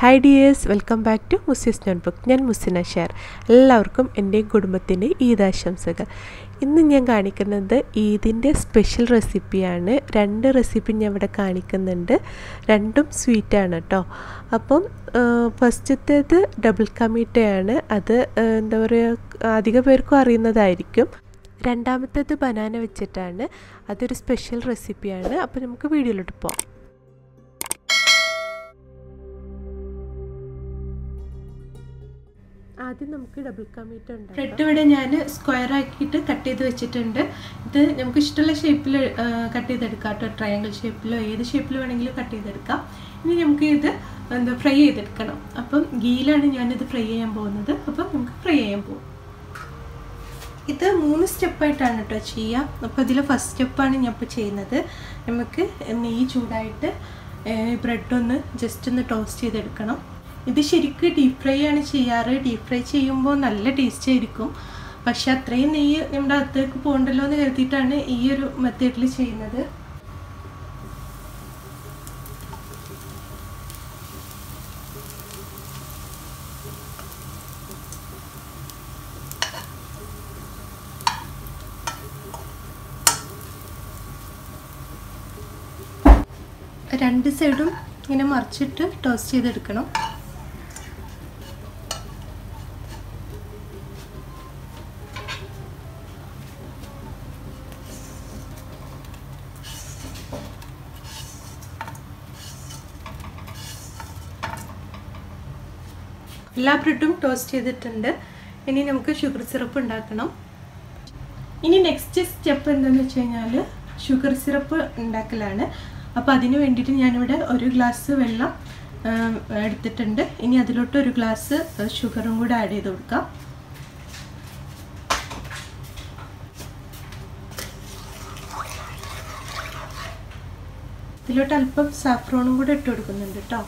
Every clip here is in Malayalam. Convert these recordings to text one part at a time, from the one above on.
hi dears welcome back to മുസ്ലിസ് നോട്ട്ബുക്ക് ഞാൻ മുസിന ഷെയർ എല്ലാവർക്കും എൻ്റെയും കുടുംബത്തിൻ്റെ ഈദാശംസകൾ ഇന്ന് ഞാൻ കാണിക്കുന്നത് ഈദിൻ്റെ സ്പെഷ്യൽ റെസിപ്പിയാണ് രണ്ട് റെസിപ്പി ഞാൻ ഇവിടെ കാണിക്കുന്നുണ്ട് രണ്ടും സ്വീറ്റാണ് കേട്ടോ അപ്പം ഫസ്റ്റത്തേത് ഡബിൾ കമീറ്റയാണ് അത് എന്താ പറയുക അധിക പേർക്കും അറിയുന്നതായിരിക്കും രണ്ടാമത്തേത് ബനാന വെച്ചിട്ടാണ് അതൊരു സ്പെഷ്യൽ റെസിപ്പിയാണ് അപ്പോൾ നമുക്ക് വീഡിയോയിലോട്ട് പോകാം ആദ്യം നമുക്ക് ഡബിൾ കമീറ്റ് ഉണ്ട് ബ്രെഡ് ഇവിടെ ഞാൻ സ്ക്വയർ ആക്കിയിട്ട് കട്ട് ചെയ്ത് വെച്ചിട്ടുണ്ട് ഇത് നമുക്ക് ഇഷ്ടമുള്ള ഷേപ്പിൽ കട്ട് ചെയ്തെടുക്കാം കേട്ടോ ട്രയാങ്കിൾ ഷേപ്പിലോ ഏത് ഷേപ്പിൽ വേണമെങ്കിലും കട്ട് ചെയ്തെടുക്കാം ഇനി നമുക്ക് ഇത് എന്താ ഫ്രൈ ചെയ്തെടുക്കണം അപ്പം ഗീയിലാണ് ഞാനിത് ഫ്രൈ ചെയ്യാൻ പോകുന്നത് അപ്പം നമുക്ക് ഫ്രൈ ചെയ്യാൻ പോകും ഇത് മൂന്ന് സ്റ്റെപ്പായിട്ടാണ് കേട്ടോ ചെയ്യുക അപ്പോൾ ഇതിൽ ഫസ്റ്റ് സ്റ്റെപ്പാണ് ഞാൻ ഇപ്പോൾ ചെയ്യുന്നത് നമുക്ക് നെയ്യ് ചൂടായിട്ട് ബ്രെഡ് ഒന്ന് ജസ്റ്റ് ഒന്ന് ടോസ്റ്റ് ചെയ്തെടുക്കണം ഇത് ശരിക്കും ഡീപ് ഫ്രൈ ആണ് ചെയ്യാറ് ഡീപ് ഫ്രൈ ചെയ്യുമ്പോൾ നല്ല ടേസ്റ്റ് ആയിരിക്കും പക്ഷെ അത്രയും നെയ്യ് നമ്മുടെ അകത്തേക്ക് പോകണ്ടല്ലോ എന്ന് കരുതിയിട്ടാണ് ഈ ഒരു മെത്തേഡിൽ ചെയ്യുന്നത് രണ്ട് സൈഡും ഇങ്ങനെ മറിച്ചിട്ട് ടോസ്റ്റ് ചെയ്തെടുക്കണം എല്ലാ ബ്രെഡും ടോസ്റ്റ് ചെയ്തിട്ടുണ്ട് ഇനി നമുക്ക് ഷുഗർ സിറപ്പ് ഉണ്ടാക്കണം ഇനി നെക്സ്റ്റ് സ്റ്റെപ്പ് എന്താണെന്ന് വെച്ച് കഴിഞ്ഞാൽ ഷുഗർ സിറപ്പ് ഉണ്ടാക്കലാണ് അപ്പോൾ അതിന് വേണ്ടിയിട്ട് ഞാനിവിടെ ഒരു ഗ്ലാസ് വെള്ളം എടുത്തിട്ടുണ്ട് ഇനി അതിലോട്ട് ഒരു ഗ്ലാസ് ഷുഗറും കൂടെ ആഡ് ചെയ്ത് കൊടുക്കാം ഇതിലോട്ട് അല്പം സാഫ്രോണും കൂടെ ഇട്ട് കൊടുക്കുന്നുണ്ട് കേട്ടോ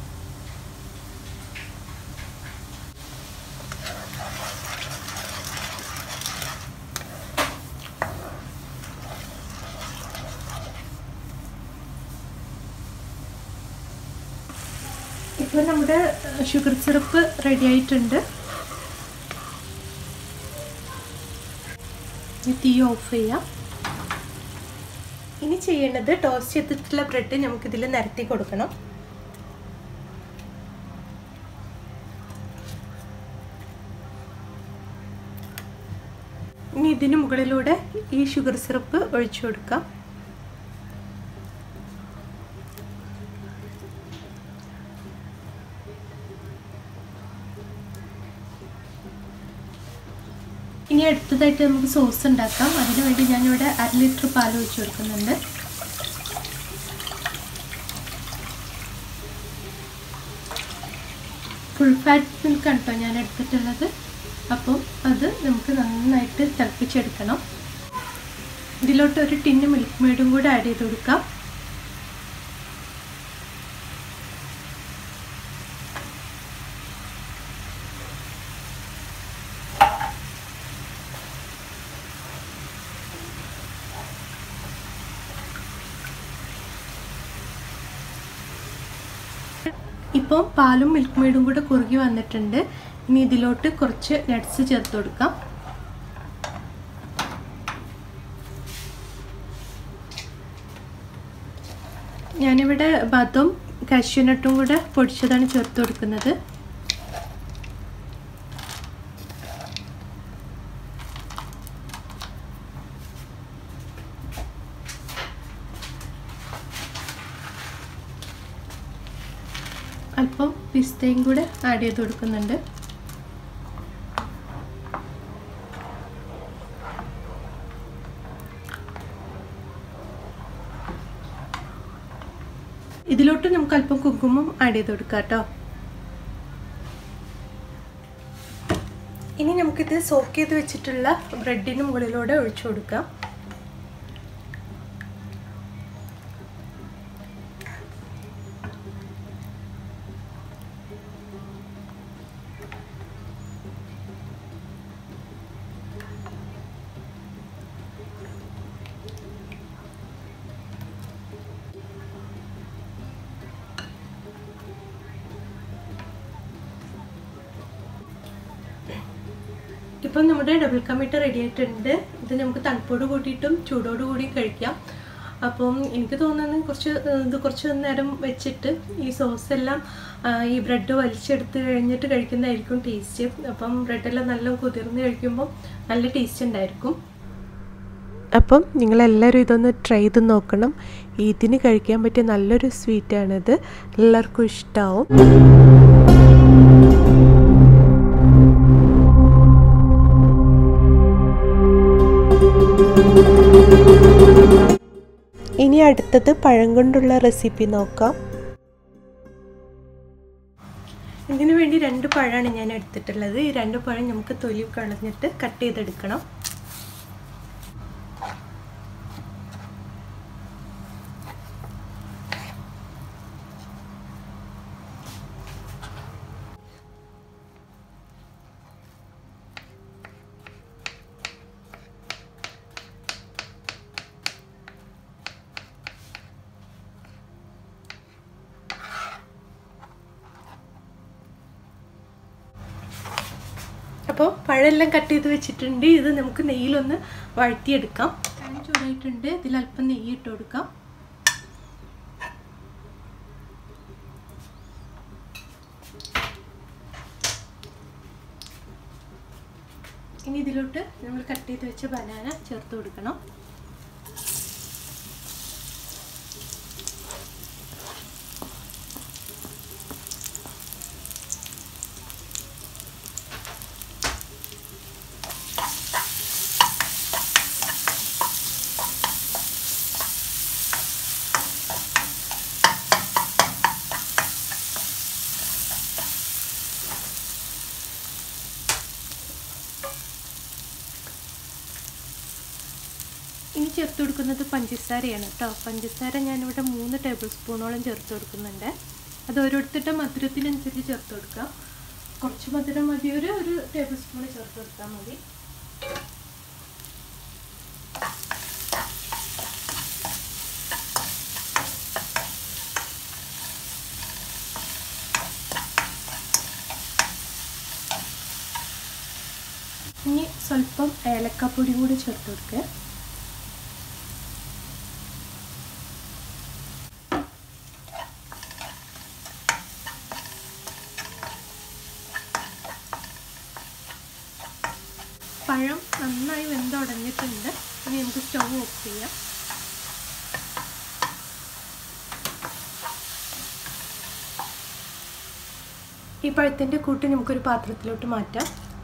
ഇപ്പോൾ നമ്മുടെ ഷുഗർ സിറപ്പ് റെഡി ആയിട്ടുണ്ട് തീ ഓഫ് ചെയ്യാം ഇനി ചെയ്യേണ്ടത് ടോസ്റ്റ് ചെയ്തിട്ടുള്ള ബ്രെഡ് നമുക്കിതിൽ നിരത്തി കൊടുക്കണം ഇനി ഇതിന് മുകളിലൂടെ ഈ ഷുഗർ സിറപ്പ് ഒഴിച്ചു കൊടുക്കാം ഇനി അടുത്തതായിട്ട് നമുക്ക് സോസ് ഉണ്ടാക്കാം അതിനു വേണ്ടി ഞാനിവിടെ അര ലിറ്റർ പാൽ ഒഴിച്ചു കൊടുക്കുന്നുണ്ട് ഫുൾ ഫാറ്റ് മിൽക്കാണ് കേട്ടോ ഞാൻ എടുത്തിട്ടുള്ളത് അപ്പം അത് നമുക്ക് നന്നായിട്ട് തിളപ്പിച്ചെടുക്കണം ഇതിലോട്ട് ഒരു ടിന്ന് മിൽക്ക് മെയ്ഡും കൂടെ ആഡ് ചെയ്ത് കൊടുക്കാം ഇപ്പോൾ പാലും മിൽക്ക് മെയ്ഡും കൂടെ കുറുകി വന്നിട്ടുണ്ട് ഇനി ഇതിലോട്ട് കുറച്ച് നട്ട്സ് ചേർത്ത് കൊടുക്കാം ഞാനിവിടെ ബദം കാഷ്യൂനട്ടും കൂടെ പൊടിച്ചതാണ് ചേർത്ത് കൊടുക്കുന്നത് അല്പം പിസ്തയും കൂടെ ആഡ് ചെയ്ത് കൊടുക്കുന്നുണ്ട് ഇതിലോട്ട് നമുക്ക് അല്പം കുങ്കുമം ആഡ് ചെയ്ത് കൊടുക്കാം കേട്ടോ ഇനി നമുക്കിത് സോക്ക് ചെയ്ത് വെച്ചിട്ടുള്ള ബ്രെഡിന് മുകളിലൂടെ ഒഴിച്ചു കൊടുക്കാം ഇപ്പം നമ്മുടെ ഡബിൾ കമ്മിട്ട് റെഡി ആയിട്ടുണ്ട് ഇത് നമുക്ക് തണുപ്പോട് കൂട്ടിയിട്ടും ചൂടോട് കൂടി കഴിക്കാം അപ്പം എനിക്ക് തോന്നുന്നത് കുറച്ച് ഇത് കുറച്ച് നേരം വെച്ചിട്ട് ഈ സോസ് എല്ലാം ഈ ബ്രെഡ് വലിച്ചെടുത്ത് കഴിഞ്ഞിട്ട് കഴിക്കുന്നതായിരിക്കും ടേസ്റ്റ് അപ്പം ബ്രെഡെല്ലാം നല്ല കുതിർന്ന് കഴിക്കുമ്പോൾ നല്ല ടേസ്റ്റ് ഉണ്ടായിരിക്കും അപ്പം നിങ്ങളെല്ലാവരും ഇതൊന്ന് ട്രൈ ചെയ്ത് നോക്കണം ഇതിന് കഴിക്കാൻ പറ്റിയ നല്ലൊരു സ്വീറ്റാണിത് എല്ലാവർക്കും ഇഷ്ടമാവും ഇനി അടുത്തത് പഴം കൊണ്ടുള്ള റെസിപ്പി നോക്കാം ഇതിനു വേണ്ടി രണ്ട് പഴമാണ് ഞാൻ എടുത്തിട്ടുള്ളത് ഈ രണ്ട് പഴം നമുക്ക് തൊലി കളഞ്ഞിട്ട് കട്ട് ചെയ്തെടുക്കണം അപ്പോൾ പഴമെല്ലാം കട്ട് ചെയ്ത് വെച്ചിട്ടുണ്ട് ഇത് നമുക്ക് നെയ്യിലൊന്ന് വഴറ്റിയെടുക്കാം പാൻ ചൂടായിട്ടുണ്ട് ഇതിൽ അല്പം നെയ്യ് ഇട്ട് കൊടുക്കാം ഇനി ഇതിലോട്ട് നമ്മൾ കട്ട് ചെയ്ത് വെച്ച ബനാന ചേർത്ത് കൊടുക്കണം ഇനി ചേർത്ത് കൊടുക്കുന്നത് പഞ്ചസാരയാണ് കേട്ടോ പഞ്ചസാര ഞാനിവിടെ മൂന്ന് ടേബിൾ സ്പൂണോളം ചേർത്ത് കൊടുക്കുന്നുണ്ട് അത് ഓരോരുത്തരുടെ മധുരത്തിനനുസരിച്ച് ചേർത്ത് കൊടുക്കാം കുറച്ച് മധുരം മതി ഒരു ഒരു ടേബിൾ സ്പൂൺ ചേർത്ത് കൊടുത്താൽ മതി ഇനി സ്വല്പം ഏലക്കാപ്പൊടി കൂടി ചേർത്ത് കൊടുക്കുക പഴം നന്നായി വെന്തുടഞ്ഞിട്ടുണ്ട് ഇനി നമുക്ക് സ്റ്റവ് ഓഫ് ചെയ്യാം ഈ പഴത്തിൻ്റെ കൂട്ട് നമുക്കൊരു പാത്രത്തിലോട്ട് മാറ്റാം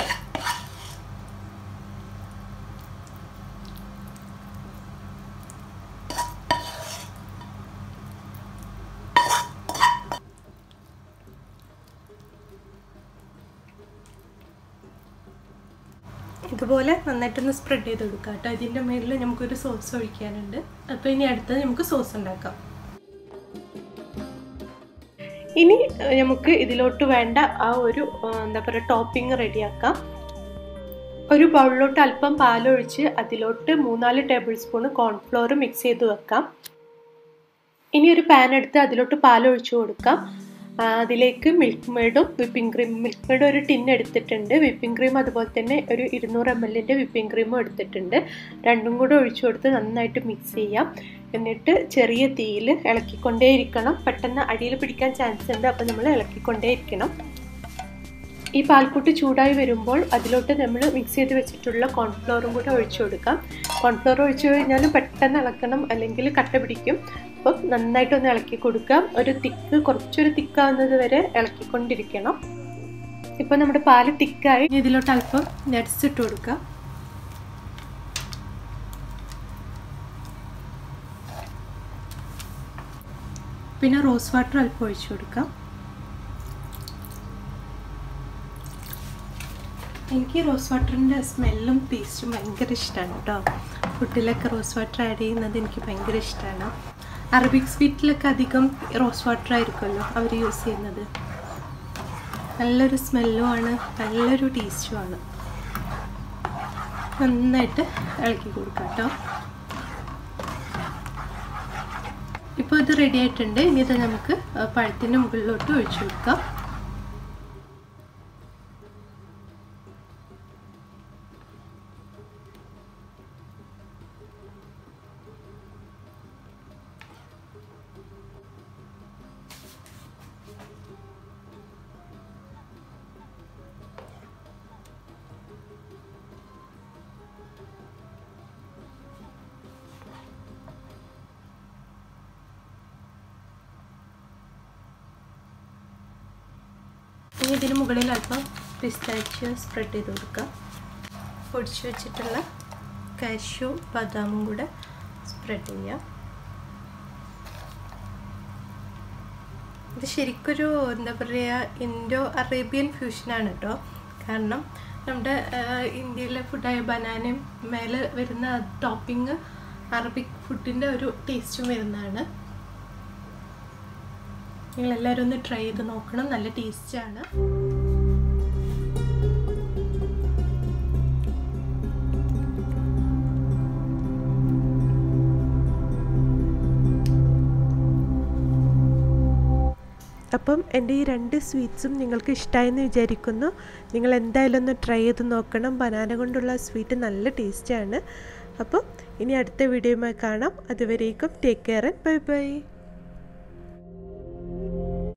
ഇതുപോലെ നന്നായിട്ടൊന്ന് സ്പ്രെഡ് ചെയ്ത് കൊടുക്കാം കേട്ടോ ഇതിൻ്റെ മുകളിൽ നമുക്കൊരു സോസ് ഒഴിക്കാനുണ്ട് അപ്പോൾ ഇനി അടുത്തത് നമുക്ക് സോസ് ഉണ്ടാക്കാം ഇനി നമുക്ക് ഇതിലോട്ട് വേണ്ട ആ ഒരു എന്താ പറയുക ടോപ്പിംഗ് റെഡിയാക്കാം ഒരു ബൗളിലോട്ട് അല്പം പാലൊഴിച്ച് അതിലോട്ട് മൂന്നാല് ടേബിൾ സ്പൂൺ കോൺഫ്ലോർ മിക്സ് ചെയ്ത് വെക്കാം ഇനി ഒരു പാൻ എടുത്ത് അതിലോട്ട് പാലൊഴിച്ച് കൊടുക്കാം അതിലേക്ക് മിൽക്ക് മെയ്ഡും വിപ്പിംഗ് ക്രീം മിൽക്ക് മെയ്ഡ് ഒരു ടിൻ എടുത്തിട്ടുണ്ട് വിപ്പിംഗ് ക്രീം അതുപോലെ തന്നെ ഒരു ഇരുന്നൂറ് എം എല്ലിൻ്റെ വിപ്പിംഗ് ക്രീമും എടുത്തിട്ടുണ്ട് രണ്ടും കൂടെ ഒഴിച്ചു കൊടുത്ത് നന്നായിട്ട് മിക്സ് ചെയ്യാം എന്നിട്ട് ചെറിയ തീയിൽ ഇളക്കിക്കൊണ്ടേയിരിക്കണം പെട്ടെന്ന് അടിയിൽ പിടിക്കാൻ ചാൻസ് ഉണ്ട് അപ്പോൾ നമ്മൾ ഇളക്കിക്കൊണ്ടേയിരിക്കണം ഈ പാൽക്കുട്ടി ചൂടായി വരുമ്പോൾ അതിലോട്ട് നമ്മൾ മിക്സ് ചെയ്ത് വെച്ചിട്ടുള്ള കോൺഫ്ലോറും കൂടെ ഒഴിച്ചു കൊടുക്കാം കോൺഫ്ലോർ ഒഴിച്ചു കഴിഞ്ഞാൽ പെട്ടെന്ന് ഇളക്കണം അല്ലെങ്കിൽ കട്ട പിടിക്കും അപ്പം നന്നായിട്ടൊന്ന് ഇളക്കി കൊടുക്കാം ഒരു തിക്ക് കുറച്ചൊരു തിക്കാവുന്നത് വരെ ഇളക്കിക്കൊണ്ടിരിക്കണം ഇപ്പം നമ്മുടെ പാല് തിക്കായി ഇതിലോട്ട് അല്പം നട്സ് ഇട്ട് കൊടുക്കാം പിന്നെ റോസ് വാട്ടർ അല്പം ഒഴിച്ചു കൊടുക്കാം എനിക്ക് റോസ് വാട്ടറിൻ്റെ സ്മെല്ലും ടേസ്റ്റും ഭയങ്കര ഇഷ്ടമാണ് കേട്ടോ ഫുഡിലൊക്കെ റോസ് വാട്ടർ ആഡ് ചെയ്യുന്നത് എനിക്ക് ഭയങ്കര ഇഷ്ടമാണ് അറബിക് സ്വീറ്റിലൊക്കെ അധികം റോസ് വാട്ടർ ആയിരിക്കുമല്ലോ അവർ യൂസ് ചെയ്യുന്നത് നല്ലൊരു സ്മെല്ലുമാണ് നല്ലൊരു ടേസ്റ്റുമാണ് നന്നായിട്ട് ഇളക്കി കൊടുക്കാം കേട്ടോ ഇപ്പോൾ ഇത് റെഡി ആയിട്ടുണ്ട് ഇനി ഇത് നമുക്ക് പഴത്തിൻ്റെ മുകളിലോട്ട് ഒഴിച്ചു കൊടുക്കാം ഇതിന് മുകളിൽ അല്പം പിസ്താച്ചിയോ സ്പ്രെഡ് ചെയ്ത് കൊടുക്കാം പൊടിച്ചു വെച്ചിട്ടുള്ള കാഷ്യൂ ബദാമും കൂടെ സ്പ്രെഡ് ചെയ്യാം ഇത് ശരിക്കൊരു എന്താ പറയുക ഇൻഡോ അറേബ്യൻ ഫ്യൂഷനാണ് കേട്ടോ കാരണം നമ്മുടെ ഇന്ത്യയിലെ ഫുഡായ ബനാനയും മേലെ വരുന്ന ടോപ്പിങ് അറബിക് ഫുഡിൻ്റെ ഒരു ടേസ്റ്റും വരുന്നതാണ് നിങ്ങളെല്ലാവരും ഒന്ന് ട്രൈ ചെയ്ത് നോക്കണം നല്ല ടേസ്റ്റാണ് അപ്പം എൻ്റെ ഈ രണ്ട് സ്വീറ്റ്സും നിങ്ങൾക്ക് ഇഷ്ടമായെന്ന് വിചാരിക്കുന്നു നിങ്ങൾ എന്തായാലും ഒന്ന് ട്രൈ ചെയ്ത് നോക്കണം ബനാന കൊണ്ടുള്ള സ്വീറ്റ് നല്ല ടേസ്റ്റാണ് അപ്പം ഇനി അടുത്ത വീഡിയോയുമായി കാണാം അതുവരേക്കും take care and bye by